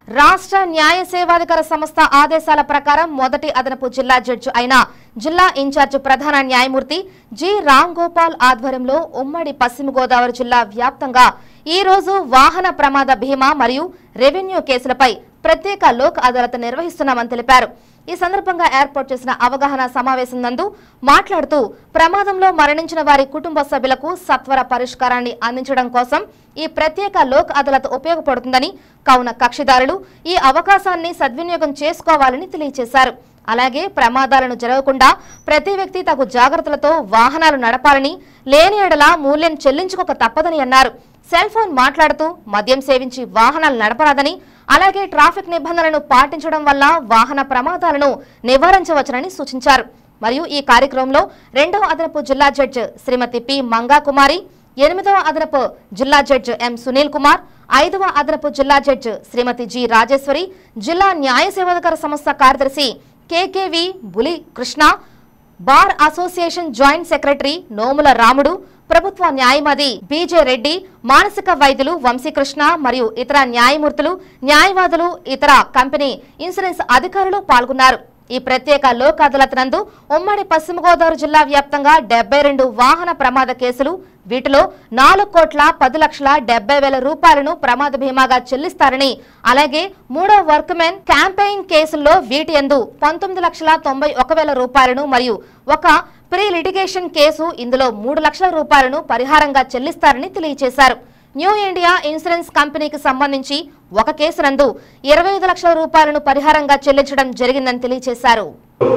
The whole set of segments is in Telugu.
రాష్ట్ర న్యాయ సేవాధికార సంస్థ ఆదేశాల ప్రకారం మొదటి అదనపు జిల్లా జడ్జి అయిన జిల్లా ఇన్ఛార్జ్ ప్రధాన న్యాయమూర్తి జి రామ్ గోపాల్ ఆధ్వర్యంలో ఉమ్మడి పశ్చిమ గోదావరి జిల్లా వ్యాప్తంగా ఈ రోజు వాహన ప్రమాద బీమా మరియు రెవెన్యూ కేసులపై ప్రత్యేక లోక్ అదాలత్ నిర్వహిస్తున్నామని తెలిపారు ఈ సందర్భంగా ఏర్పాటు చేసిన అవగాహన సమావేశం నందు మాట్లాడుతూ ప్రమాదంలో మరణించిన వారి కుటుంబ సభ్యులకు సత్వర పరిష్కారాన్ని అందించడం కోసం ఈ ప్రత్యేక లోక్ అదాలత్ ఉపయోగపడుతుందని కావున కక్షిదారులు ఈ అవకాశాన్ని సద్వినియోగం చేసుకోవాలని తెలియజేశారు అలాగే ప్రమాదాలను జరగకుండా ప్రతి వ్యక్తి తగు జాగ్రత్తలతో వాహనాలు నడపాలని లేని ఎడల మూల్యం చెల్లించుకోక తప్పదని అన్నారు సెల్ ఫోన్ మాట్లాడుతూ మద్యం సేవించి వాహనాలు నడపరాదని అలాగే ట్రాఫిక్ నిబంధనలను పాటించడం వల్ల వాహన ప్రమాదాలను నివారించవచ్చునని సూచించారు మరియు ఈ కార్యక్రమంలో రెండవ అదనపు జిల్లా జడ్జి శ్రీమతి పి మంగా కుమారి ఎనిమిదవ అదనపు జిల్లా జడ్జి ఎం సునీల్ కుమార్ ఐదవ అదనపు జిల్లా జడ్జి శ్రీమతి జి రాజేశ్వరి జిల్లా న్యాయ సేవాధికార సంస్థ కార్యదర్శి KKV Buli Krishna bar association joint secretary Nomula Ramudu ప్రభుత్వ న్యాయవాది బీజే రెడ్డి మానసిక వైద్యులు వంశీకృష్ణ మరియు ఇతర న్యాయమూర్తులు న్యాయవాదులు ఇతర కంపెనీ ఇన్సూరెన్స్ అధికారులు పాల్గొన్నారు ఈ ప్రత్యేక లోక్ అదాలత్ నందు ఉమ్మడి పశ్చిమ గోదావరి జిల్లా వ్యాప్తంగా డెబ్బై రెండు వాహన ప్రమాద కేసులు వీటిలో నాలుగు కోట్ల పది లక్షల డెబ్బై వేల రూపాయలను ప్రమాద బీమాగా చెల్లిస్తారని అలాగే మూడో వర్క్మెన్ క్యాంపెయిన్ కేసుల్లో వీటి ఎందు పంతొమ్మిది లక్షల తొంభై ఒక వేల రూపాయలను మరియు ఒక ప్రీ లిటిగేషన్ కేసు ఇందులో మూడు లక్షల రూపాయలను పరిహారంగా చెల్లిస్తారని తెలియజేశారు న్యూ ఇండియా ఇన్సూరెన్స్ కంపెనీకి సంబంధించి ఒక కేసు నందు ఇరవై ఐదు లక్షల రూపాయలను పరిహారంగా చెల్లించడం జరిగిందని తెలియజేశారు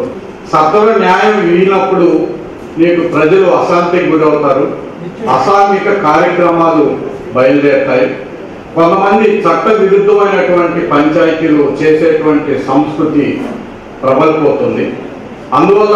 సత్వర న్యాయం వీలినప్పుడు నీకు ప్రజలు అశాంతికి గురవుతారు అసాంఘిక కార్యక్రమాలు బయలుదేరుతాయి కొంతమంది చట్ట విరుద్ధమైనటువంటి పంచాయతీలు చేసేటువంటి సంస్కృతి ప్రబలిపోతుంది అందువల్ల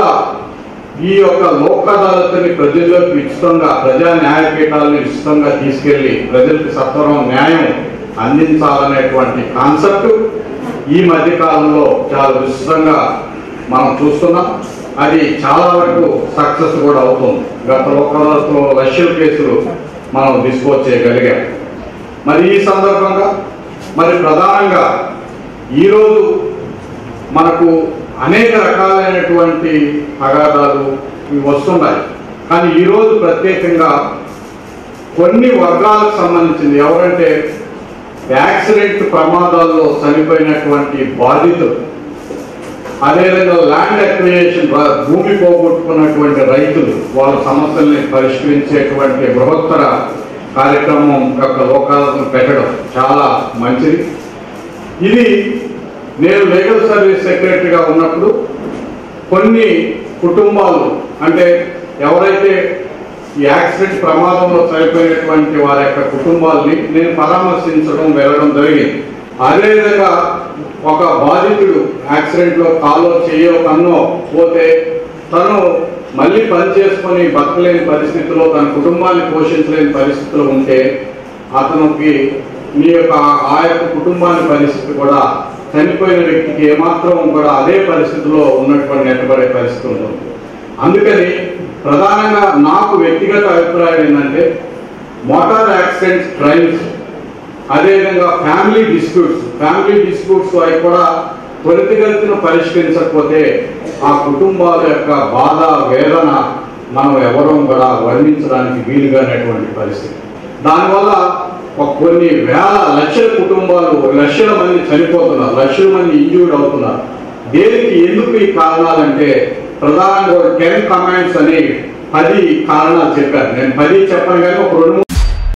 ఈ యొక్క లోక్ అదాలత్ని ప్రజల్లోకి ఉచితంగా ప్రజా న్యాయపీఠాలను ఉచితంగా తీసుకెళ్లి ప్రజలకు సత్వరం న్యాయం అందించాలనేటువంటి కాన్సెప్ట్ ఈ మధ్య కాలంలో చాలా విస్తృతంగా మనం చూస్తున్నాం అది చాలా వరకు సక్సెస్ కూడా అవుతుంది గత లోక్ అదాలత్లో లక్షల కేసులు మనం డిస్పోజ్ చేయగలిగాం మరి ఈ సందర్భంగా మరి ప్రధానంగా ఈరోజు మనకు అనేక రకాలైనటువంటి అగాధాలు ఇవి వస్తున్నాయి కానీ ఈరోజు ప్రత్యేకంగా కొన్ని వర్గాలకు సంబంధించింది ఎవరంటే యాక్సిడెంట్ ప్రమాదాల్లో చనిపోయినటువంటి బాధితులు అదేవిధంగా ల్యాండ్ అక్విజిషన్ భూమి పోగొట్టుకున్నటువంటి రైతులు వాళ్ళ సమస్యల్ని పరిష్కరించేటువంటి బృహత్తర కార్యక్రమం యొక్క లోకాలను పెట్టడం చాలా మంచిది ఇది నేను లీగల్ సర్వీస్ సెక్రటరీగా ఉన్నప్పుడు కొన్ని కుటుంబాలు అంటే ఎవరైతే ఈ యాక్సిడెంట్ ప్రమాదంలో చనిపోయినటువంటి వారి యొక్క కుటుంబాలని నేను పరామర్శించడం వెళ్ళడం జరిగింది అదేవిధంగా ఒక బాధితుడు యాక్సిడెంట్లో కాలో చెయ్యో కన్నో పోతే తను మళ్ళీ పని చేసుకొని బతకలేని పరిస్థితిలో తన కుటుంబాన్ని పోషించలేని పరిస్థితిలో ఉంటే అతనికి మీ యొక్క ఆ యొక్క కుటుంబాన్ని పరిస్థితి కూడా చనిపోయిన వ్యక్తికి ఏమాత్రం కూడా అదే పరిస్థితిలో ఉన్నటువంటి నెట్టబడే పరిస్థితి ఉంటుంది అందుకని ప్రధానంగా నాకు వ్యక్తిగత అభిప్రాయం ఏంటంటే మోటార్ యాక్సిడెంట్స్ ట్రైన్స్ అదేవిధంగా ఫ్యామిలీ డిస్ప్యూట్స్ ఫ్యామిలీ డిస్ప్యూట్స్ అవి కూడా త్వరితగతిన పరిష్కరించకపోతే ఆ కుటుంబాల యొక్క బాధ వేదన మనం ఎవరూ కూడా వర్ణించడానికి వీలుగానేటువంటి పరిస్థితి దానివల్ల ఒక కొన్ని వేల లక్షల కుటుంబాలు లక్షల మంది చనిపోతున్నారు లక్షల మంది ఇంజూర్డ్ అవుతున్నారు దేనికి ఎందుకు ఈ కారణాలంటే ప్రధానంగా టెన్ కమాండ్స్ అని పది కారణాలు చెప్పారు నేను పది చెప్పను కానీ ఒక రెండు మూడు